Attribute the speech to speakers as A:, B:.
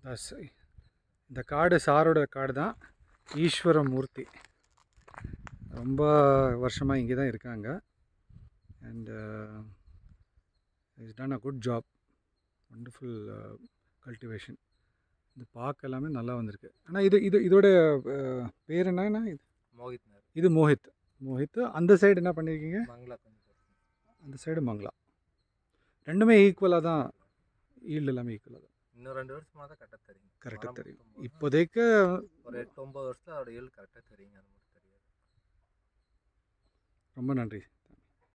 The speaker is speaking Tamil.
A: That's- இந்த காடு சாரோட காடு தான் ஈஸ்வரமூர்த்தி ரொம்ப வருஷமாக இங்கே தான் இருக்காங்க and is done a good job wonderful cultivation இது பார்க்க எல்லாமே நல்லா வந்திருக்கு ஆனால் இது இது இதோட அஹ், பேர் என்னன்னா இது
B: மோகித் நகர்
A: இது மோஹித் மோஹித் அந்த சைடு என்ன பண்ணியிருக்கீங்க
B: மங்களா கொஞ்சம்
A: அந்த சைடு மங்களா ரெண்டுமே ஈக்குவலாக தான் ஈல்டு எல்லாமே ஈக்குவலாக தான்
B: இன்னும் ரெண்டு வருஷமா தான் கரெக்டாக தெரியும்
A: கரெக்டாக
B: மரம்
A: தெரியும்
B: குத்தும்போது
A: இப்போதைக்கு
B: ஒரு எட்டு ஒன்பது வருஷத்துல அதோட ஏழு கரெக்டாக தெரியுங்க அது மட்டும் தெரியாது
A: ரொம்ப நன்றி